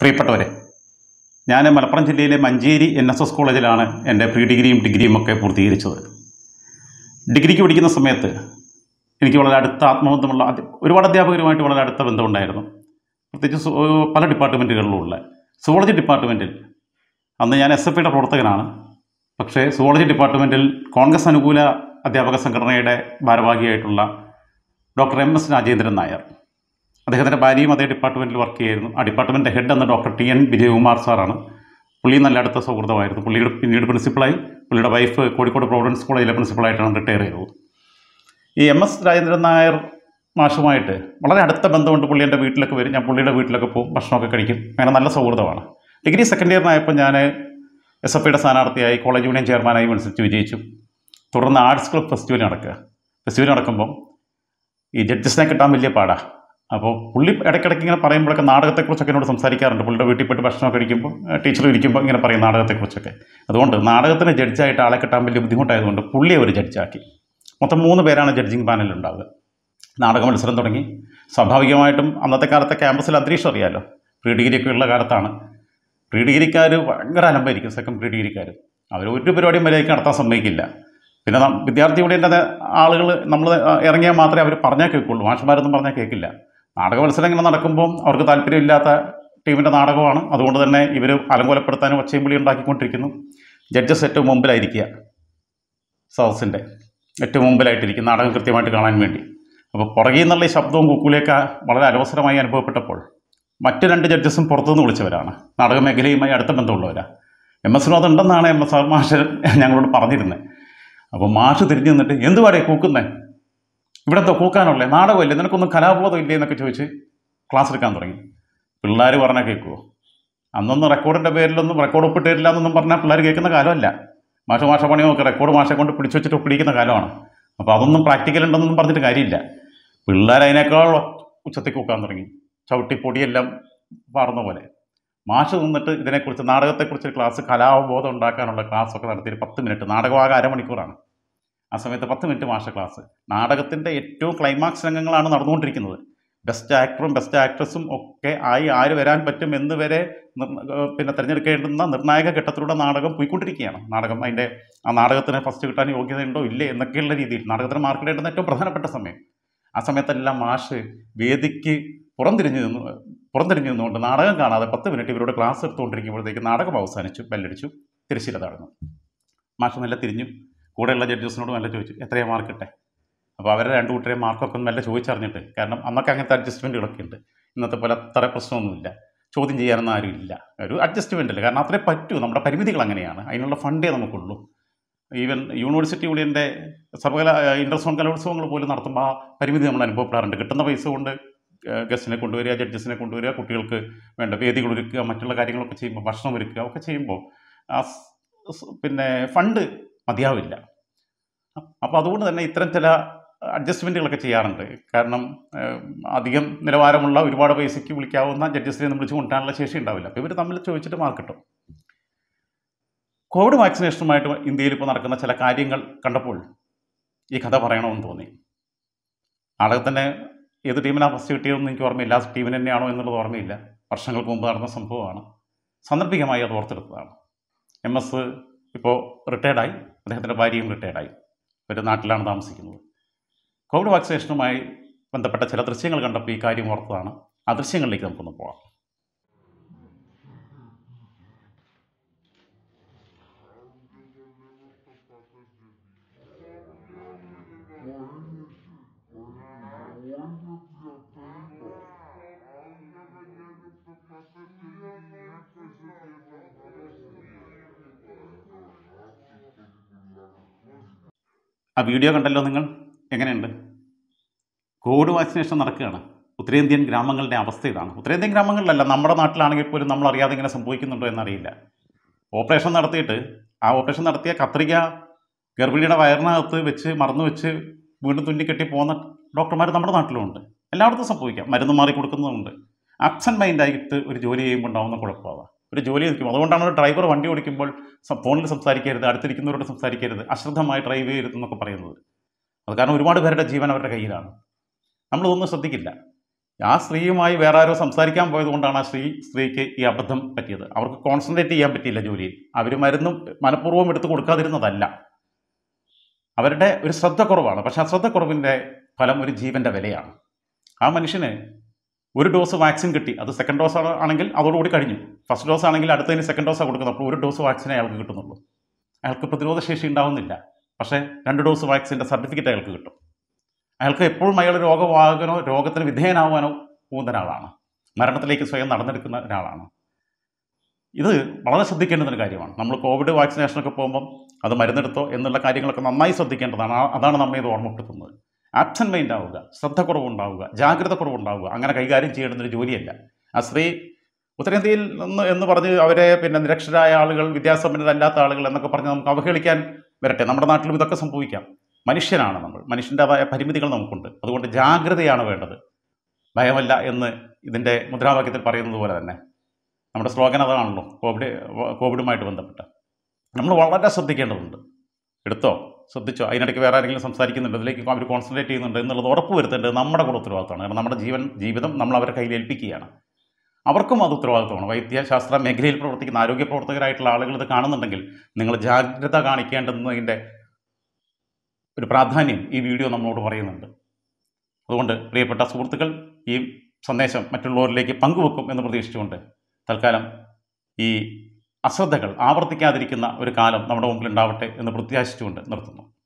പ്രിയപ്പെട്ടവരെ ഞാൻ മലപ്പുറം ജില്ലയിലെ മഞ്ചേരി എൻ എസ് എസ് കോളേജിലാണ് എൻ്റെ പ്രീ ഡിഗ്രിയും ഡിഗ്രിയും ഒക്കെ പൂർത്തീകരിച്ചത് ഡിഗ്രിക്ക് പഠിക്കുന്ന സമയത്ത് എനിക്ക് വളരെ അടുത്ത ആത്മബന്ധമുള്ള അധ്യ- ഒരുപാട് അധ്യാപകരുമായിട്ട് വളരെ അടുത്ത ബന്ധമുണ്ടായിരുന്നു പ്രത്യേകിച്ച് സു- പല ഡിപ്പാർട്ട്മെൻറ്റുകളിലുമുള്ള സുവോളജി ഡിപ്പാർട്ട്മെൻറ്റിൽ അന്ന് ഞാൻ എസ് എഫ് ഐയുടെ പ്രവർത്തകനാണ് പക്ഷേ സുവോളജി ഡിപ്പാർട്ട്മെൻറ്റിൽ കോൺഗ്രസ് അനുകൂല അധ്യാപക സംഘടനയുടെ ഭാരവാഹിയായിട്ടുള്ള doctor M S Rajendran Nair അദ്ദേഹത്തിൻ്റെ ഭാര്യയും അതേ ഡിപ്പാർട്ട്മെൻറ്റിൽ വർക്ക് ചെയ്യായിരുന്നു ആ ഡിപ്പാർട്ട്മെൻറ്റ് ഹെഡ് എന്ന ഡോക്ടർ ടി എൻ വിജയകുമാർ സാറാണ് പുള്ളി നല്ല അടുത്ത സൗഹൃദമായിരുന്നു പുള്ളിയുടെ പിന്നീട് പ്രിൻസിപ്പളായി പുള്ളിയുടെ വൈഫ് കോഴിക്കോട് പ്രോവിഡൻസ് കോളേജിലെ പ്രിൻസിപ്പളായിട്ടാണ് റിട്ടയർ ചെയ്തത് ഈ എം എസ് രാജേന്ദ്രൻ നായർ മാഷുമായിട്ട് വളരെ അടുത്ത ബന്ധമുണ്ട് പുള്ളി എൻ്റെ വീട്ടിലൊക്കെ വരും ഞാൻ പുള്ളിയുടെ വീട്ടിലൊക്കെ പോകും ഭക്ഷണമൊക്കെ കഴിക്കും അങ്ങനെ നല്ല സൗഹൃദമാണ് ഡിഗ്രി സെക്കൻഡ് ഇയറിനായപ്പോൾ ഞാൻ എസ് എഫ് ഐയുടെ സ്ഥാനാർത്ഥിയായി കോളേജ് യൂണിയൻ ചെയർമാനായി മത്സരിച്ച് വിജയിച്ചു തുടർന്ന് ആർട്സ് ക്ലബ് ഫെസ്റ്റിവൽ നടക്കുക ഫെസ്റ്റിവൽ നടക്കുമ്പം ഈ ജഡ്ജസിനെ കിട്ടാൻ വലിയ പാടാ അപ്പോൾ പുള്ളി ഇടയ്ക്കിടയ്ക്ക് ഇങ്ങനെ പറയുമ്പോഴൊക്കെ നാടകത്തെക്കുറിച്ചൊക്കെ എന്നോട് സംസാരിക്കാറുണ്ട് പുള്ളിയുടെ വീട്ടിൽ പോയിട്ട് ഭക്ഷണമൊക്കെ കഴിക്കുമ്പോൾ ടീച്ചർ ഇരിക്കുമ്പോൾ ഇങ്ങനെ പറയും നാടകത്തെക്കുറിച്ചൊക്കെ അതുകൊണ്ട് നാടകത്തിന് ജഡ്ജായിട്ട് ആളെ കിട്ടാൻ വലിയ ബുദ്ധിമുട്ടായതുകൊണ്ട് പുള്ളിയെ ഒരു ജഡ്ജാക്കി മൊത്തം മൂന്ന് പേരാണ് ജഡ്ജിങ് പാനലിൽ ഉണ്ടാവുക നാടക മത്സരം തുടങ്ങി സ്വാഭാവികമായിട്ടും അന്നത്തെ കാലത്തെ ക്യാമ്പസിൽ അന്തരീക്ഷം അറിയാമല്ലോ പ്രീ ഡിഗ്രിയൊക്കെ ഉള്ള കാലത്താണ് പ്രീ ഡിഗ്രിക്കാർ ഭയങ്കര അലമ്പായിരിക്കും സെക്കൻഡ് പ്രീ ഡിഗ്രിക്കാർ അവർ ഒരു പരിപാടിയും മര്യാദയ്ക്ക് നടത്താൻ സമ്മതിക്കില്ല പിന്നെ നം- വിദ്യാർത്ഥി യൂണിയൻ്റെ ആളുകൾ നമ്മൾ ഇറങ്ങിയാൽ മാത്രമേ അവർ പറഞ്ഞാൽ കേൾക്കുള്ളൂ മാഷന്മാരൊന്നും പറഞ്ഞാൽ കേൾക്കില്ല നാടക മത്സരം ഇങ്ങനെ നടക്കുമ്പോൾ അവർക്ക് താല്പര്യമില്ലാത്ത ടീമിൻ്റെ നാടകമാണ് അതുകൊണ്ട് തന്നെ ഇവർ അലങ്കോലപ്പെടുത്താനും ഒച്ചയും വിളി ഉണ്ടാക്കിക്കൊണ്ടിരിക്കുന്നു ജഡ്ജസ് ഏറ്റവും മുമ്പിലായിരിക്കുക സദസ്സിൻ്റെ ഏറ്റവും മുമ്പിലായിട്ടിരിക്കും നാടകം കൃത്യമായിട്ട് കാണാൻ വേണ്ടി അപ്പോൾ പുറകിൽ നിന്നുള്ള ഈ ശബ്ദവും കുക്കൂലിയൊക്കെ വളരെ അലോസരമായി അനുഭവപ്പെട്ടപ്പോൾ മറ്റു രണ്ട് ജഡ്ജസും പുറത്തുനിന്ന് വിളിച്ചവരാണ് നാടക മേഖലയുമായി അടുത്ത ബന്ധമുള്ളവരാണ് എം എസ് വിനോദ് ഉണ്ടെന്നാണ് എം എസ് ആർ മാഷ് ഞങ്ങളോട് പറഞ്ഞിരുന്നത് അപ്പോൾ മാഷ് തിരിഞ്ഞു നിന്നിട്ട് എന്തുവാടേ കൂക്കുന്നേ ഇവിടെ എന്തോ കൂക്കാനുള്ളേ നാടകമല്ലേ നിനക്കൊന്നും കലാബോധം ഇല്ലേ എന്നൊക്കെ ചോദിച്ച് ക്ലാസ് എടുക്കാൻ തുടങ്ങി പിള്ളേർ പറഞ്ഞാൽ കേൾക്കുമോ അന്നൊന്നും റെക്കോർഡിൻ്റെ പേരിലൊന്നും റെക്കോർഡ് ഒപ്പിട്ട് തരില്ല എന്നൊന്നും പറഞ്ഞാൽ പിള്ളേർ കേൾക്കുന്ന കാലമല്ല മാഷ മാഷ പണി നോക്കി റെക്കോർഡ് മാഷെ കൊണ്ട് പിടിച്ചു വെച്ചിട്ട് പിടിക്കുന്ന കാലമാണ് അപ്പോൾ അതൊന്നും പ്രാക്ടിക്കൽ ഉണ്ടെന്നൊന്നും പറഞ്ഞിട്ട് കാര്യമില്ല പിള്ളേർ അതിനേക്കാൾ ഉച്ചത്തിൽ കൂക്കാൻ തുടങ്ങി ചവിട്ടി പൊടിയെല്ലാം പാർന്ന പോലെ മാഷ് നിന്നിട്ട് ഇതിനെക്കുറിച്ച് നാടകത്തെക്കുറിച്ച് ഒരു ക്ലാസ് കലാബോധം ഉണ്ടാക്കാനുള്ള ക്ലാസ്സൊക്കെ നടത്തി ഒരു പത്ത് മിനിറ്റ് നാടകമാകെ അരമണിക്കൂറാണ് ആ സമയത്ത് പത്ത് മിനിറ്റ് മാഷ ക്ലാസ് നാടകത്തിൻ്റെ ഏറ്റവും ക്ലൈമാക്സ് രംഗങ്ങളാണ് നടന്നുകൊണ്ടിരിക്കുന്നത് ബെസ്റ്റ് ആക്ടറും ബെസ്റ്റ് ആക്ട്രസും ഒക്കെ ആയി ആര് വരാൻ പറ്റും എന്ന് വരെ നിർണ- ഏഹ് പിന്നെ തിരഞ്ഞെടുക്കേണ്ടുന്ന നിർണായക ഘട്ടത്തിലൂടെ നാടകം പോയിക്കൊണ്ടിരിക്കുകയാണ് നാടകം അതിൻ്റെ ആ നാടകത്തിന് ഫസ്റ്റ് കിട്ടാൻ യോഗ്യതയുണ്ടോ ഇല്ലേ എന്നൊക്കെയുള്ള രീതിയിൽ നാടകത്തിന് മാർക്ക് ഇടേണ്ടുന്ന ഏറ്റവും പ്രധാനപ്പെട്ട സമയം ആ സമയത്തെല്ലാം മാഷ് വേദിക്ക് പുറംതിരിഞ്ഞു നിന്നു പുറംതിരിഞ്ഞു നിന്നുകൊണ്ട് നാടകം കാണാതെ പത്ത് മിനിറ്റ് ഇവരോട് ക്ലാസ് എടുത്തുകൊണ്ടിരിക്കുമ്പോഴത്തേക്ക് നാടകം അവസാനിച്ചു ബെല്ലടിച്ചു തിരശ്ശീല താഴ്ന്നു മാഷ് നല്ല തിരിഞ്ഞു കൂടെയുള്ള ജഡ്ജസിനോട് നല്ല ചോദിച്ചു എത്രയാണ് മാർക്ക് ഇട്ടെ അപ്പോൾ അവരുടെ രണ്ട് കൂട്ടരെ മാർക്കൊക്കെ ഒന്ന് നല്ല ചോദിച്ചറിഞ്ഞിട്ട് കാരണം അന്നൊക്കെ അങ്ങനത്തെ അഡ്ജസ്റ്റ്മെൻറ്റുകളൊക്കെ ഉണ്ട് ഇന്നത്തെ പോലെ അത്ര പ്രശ്നമൊന്നുമില്ല ചോദ്യം ചെയ്യാനൊന്നും ആരുമില്ല ഒരു അഡ്ജസ്റ്റ്മെൻ്റ് അല്ല കാരണം അത്രേ പറ്റൂ നമ്മുടെ പരിമിതികൾ അങ്ങനെയാണ് അതിനുള്ള ഫണ്ടേ നമുക്കുള്ളൂ ഈവൻ യൂണിവേഴ്സിറ്റി യൂണിയൻ്റെ സർവകല ഇൻ്റർസോൺ കലോത്സവങ്ങൾ പോലും നടത്തുമ്പോൾ ആ പരിമിതി നമ്മൾ അനുഭവപ്പെടാറുണ്ട് കിട്ടുന്ന പൈസ കൊണ്ട് ഗസ്റ്റിനെ കൊണ്ടുവരിക ജഡ്ജസിനെ കൊണ്ടുവരിക കുട്ടികൾക്ക് വേണ്ട വേദികൾ ഒരുക്കുക മറ്റുള്ള കാര്യങ്ങളൊക്കെ ചെയ്യുമ്പോൾ ഭക്ഷണം ഒരുക്കുക ഒക്കെ ചെയ്യുമ്പോൾ ആ സ് സ് പിന്നെ ഫണ്ട് മതിയാവില്ല അപ്പോൾ അതുകൊണ്ട് തന്നെ ഇത്തരം ചില അഡ്ജസ്റ്റ്മെൻറ്റുകളൊക്കെ ചെയ്യാറുണ്ട് കാരണം ഏഹ്, അധികം നിലവാരമുള്ള ഒരുപാട് പൈസയ്ക്ക് വിളിക്കാവുന്ന ജഡ്ജസിനെ നമ്മൾ വിളിച്ച് കൊണ്ടുവരാനുള്ള ശേഷി ഉണ്ടാവില്ല അപ്പോൾ ഇവർ തമ്മിൽ ചോദിച്ചിട്ട് മാർക്ക് കിട്ടും കോവിഡ് വാക്സിനേഷനുമായിട്ട് ഇന്ത്യയിൽ ഇപ്പോൾ നടക്കുന്ന ചില കാര്യങ്ങൾ കണ്ടപ്പോൾ ഈ കഥ പറയണമെന്ന് തോന്നി നാടകത്തിൻ്റെ ഏത് ടീമിനാണ് ഫസ്റ്റ് കിട്ടിയതെന്ന് എനിക്ക് ഓർമ്മയില്ല ആ ടീമിന് തന്നെയാണോ എന്നുള്ളത് ഓർമ്മയില്ല വർഷങ്ങൾക്ക് മുമ്പ് നടന്ന സംഭവമാണ് സാന്ദർഭികമായി അത് ഓർത്തെടുത്തതാണ് എം എസ് ഇപ്പോൾ റിട്ടയർഡായി അദ്ദേഹത്തിൻ്റെ ഭാര്യയും റിട്ടയർഡായി ഒരു നാട്ടിലാണ് താമസിക്കുന്നത് കോവിഡ് വാക്സിനേഷനുമായി ബന്ധപ്പെട്ട ചില ദൃശ്യങ്ങൾ കണ്ടപ്പോൾ ഈ കാര്യം ഓർത്തതാണ് ആ ദൃശ്യങ്ങളിലേക്ക് നമുക്കൊന്ന് പോകാം ആ വീഡിയോ കണ്ടല്ലോ നിങ്ങൾ എങ്ങനെയുണ്ട് കോവിഡ് വാക്സിനേഷൻ നടക്കുകയാണ് ഉത്തരേന്ത്യൻ ഗ്രാമങ്ങളുടെ അവസ്ഥ ഇതാണ് ഉത്തരേന്ത്യൻ ഗ്രാമങ്ങളിലല്ല നമ്മുടെ നാട്ടിലാണെങ്കിൽ പോലും നമ്മൾ അറിയാതെ ഇങ്ങനെ സംഭവിക്കുന്നുണ്ടോ എന്നറിയില്ല ഓപ്പറേഷൻ നടത്തിയിട്ട് ആ ഓപ്പറേഷൻ നടത്തിയ കത്രിക ഗർഭിണിയുടെ വയറിനകത്ത് വെച്ച് മറന്നു വെച്ച് വീണ്ടും തുന്നിക്കെട്ടി പോകുന്ന ഡോക്ടർമാർ നമ്മുടെ നാട്ടിലുമുണ്ട് എല്ലായിടത്തും സംഭവിക്കാം മരുന്ന് മാറി കൊടുക്കുന്നതുണ്ട് ആബ്സെൻറ്റ് മൈൻഡായിട്ട് ഒരു ജോലി ചെയ്യുമ്പോൾ ഉണ്ടാകുന്ന കുഴപ്പമാണ് ഒരു ജോലി നിൽക്കും അതുകൊണ്ടാണ് ഒരു ഡ്രൈവർ വണ്ടി ഓടിക്കുമ്പോൾ സം- ഫോണിൽ സംസാരിക്കരുത് അടുത്തിരിക്കുന്നവരോട് സംസാരിക്കരുത് അശ്രദ്ധമായി ഡ്രൈവ് ചെയ്യരുത് എന്നൊക്കെ പറയുന്നത് അത് കാരണം ഒരുപാട് പേരുടെ ജീവൻ അവരുടെ കയ്യിലാണ് നമ്മളിതൊന്നും ശ്രദ്ധിക്കില്ല ആ സ്ത്രീയുമായി വേറെ ആരോ സംസാരിക്കാൻ പോയത് കൊണ്ടാണ് ആ സ്ത്രീ സ്ത്രീക്ക് ഈ അബദ്ധം പറ്റിയത് അവർക്ക് കോൺസെൻട്രേറ്റ് ചെയ്യാൻ പറ്റിയില്ല ജോലിയിൽ അവർ മരുന്നും മനഃപൂർവ്വം എടുത്ത് കൊടുക്കാതിരുന്നതല്ല അവരുടെ ഒരു ശ്രദ്ധക്കുറവാണ് പക്ഷെ ആ ശ്രദ്ധക്കുറവിൻ്റെ ഫലം ഒരു ജീവൻ്റെ വിലയാണ് ആ മനുഷ്യന് ഒരു ഡോസ് വാക്സിൻ കിട്ടി അത് സെക്കൻഡ് ഡോസ് ആണെങ്കിൽ അതോടുകൂടി കഴിഞ്ഞു ഫസ്റ്റ് ഡോസ് ആണെങ്കിൽ അടുത്തതിന് സെക്കൻഡ് ഡോസാണ് കൊടുക്കുന്നത് അപ്പോൾ ഒരു ഡോസ് വാക്സിനേ അയാൾക്ക് കിട്ടുന്നുള്ളൂ അയാൾക്ക് പ്രതിരോധ ശേഷി ഉണ്ടാവുന്നില്ല പക്ഷേ രണ്ട് ഡോസ് വാക്സിൻ്റെ സർട്ടിഫിക്കറ്റ് അയാൾക്ക് കിട്ടും അയാൾക്ക് എപ്പോഴും അയാൾ രോഗവാഹകനോ രോഗത്തിന് വിധേയനാവാനോ പോകുന്ന ഒരാളാണ് മരണത്തിലേക്ക് സ്വയം നടന്നെടുക്കുന്ന ഒരാളാണ് ഇത് വളരെ ശ്രദ്ധിക്കേണ്ടുന്ന ഒരു കാര്യമാണ് നമ്മൾ കോവിഡ് വാക്സിനേഷനൊക്കെ പോകുമ്പം അത് മരുന്നെടുത്തോ എന്നുള്ള കാര്യങ്ങളൊക്കെ നന്നായി ശ്രദ്ധിക്കേണ്ടതാണ് ആ- അതാണ് നമ്മെ ഇത് ഓർമ്മപ്പെടുത്തുന്നത് ആബ്സെൻറ്റ് മൈൻഡ് ആവുക ശ്രദ്ധക്കുറവുണ്ടാവുക ജാഗ്രത കുറവുണ്ടാവുക അങ്ങനെ കൈകാര്യം ചെയ്യേണ്ടുന്ന ഒരു ജോലിയല്ല ആ സ്ത്രീ ഉത്തരേന്ത്യയിൽ നിന്ന് എന്ന് പറഞ്ഞ് അവരെ പിന്നെ നിരക്ഷരായ ആളുകൾ വിദ്യാസമ്പന്നരല്ലാത്ത ആളുകൾ എന്നൊക്കെ പറഞ്ഞ് നമുക്ക് അവഹേളിക്കാൻ വരട്ടെ നമ്മുടെ നാട്ടിലും ഇതൊക്കെ സംഭവിക്കാം മനുഷ്യനാണ് നമ്മൾ മനുഷ്യൻ്റെതായ പരിമിതികൾ നമുക്കുണ്ട് അതുകൊണ്ട് ജാഗ്രതയാണ് വേണ്ടത് ഭയമല്ല എന്ന് ഇതിൻ്റെ മുദ്രാവാക്യത്തിൽ പറയുന്നത് പോലെ തന്നെ നമ്മുടെ സ്ലോഗൻ അതാണല്ലോ കോവിഡ് കോവിഡുമായിട്ട് ബന്ധപ്പെട്ട് നമ്മൾ വളരെ ശ്രദ്ധിക്കേണ്ടതുണ്ട് എടുത്തോ ശ്രദ്ധിച്ചോ അതിനിടയ്ക്ക് വേറെ ആരെങ്കിലും സംസാരിക്കുന്നുണ്ട് അതിലേക്ക് അവർ കോൺസെൻട്രേറ്റ് ചെയ്യുന്നുണ്ട് എന്നുള്ളത് ഉറപ്പ് വരുത്തേണ്ടത് നമ്മുടെ കൂടെ ഉത്തരവാദിത്തമാണ് കാരണം നമ്മുടെ ജീവൻ ജീവിതം നമ്മൾ അവരുടെ കയ്യിൽ ഏൽപ്പിക്കുകയാണ് അവർക്കും അത് ഉത്തരവാദിത്തമാണ് വൈദ്യശാസ്ത്ര മേഖലയിൽ പ്രവർത്തിക്കുന്ന ആരോഗ്യ പ്രവർത്തകരായിട്ടുള്ള ആളുകൾ ഇത് കാണുന്നുണ്ടെങ്കിൽ നിങ്ങൾ ജാഗ്രത കാണിക്കേണ്ടുന്നതിൻ്റെ ഒരു പ്രാധാന്യം ഈ വീഡിയോ നമ്മളോട് പറയുന്നുണ്ട് അതുകൊണ്ട് പ്രിയപ്പെട്ട സുഹൃത്തുക്കൾ ഈ സന്ദേശം മറ്റുള്ളവരിലേക്ക് പങ്കുവെക്കും എന്ന് പ്രതീക്ഷിച്ചുകൊണ്ട് തൽക്കാലം ഈ അശ്രദ്ധകൾ ആവർത്തിക്കാതിരിക്കുന്ന ഒരു കാലം നമ്മുടെ മുമ്പിൽ ഉണ്ടാവട്ടെ എന്ന് പ്രത്യാശിച്ചുകൊണ്ട് നിർത്തുന്നു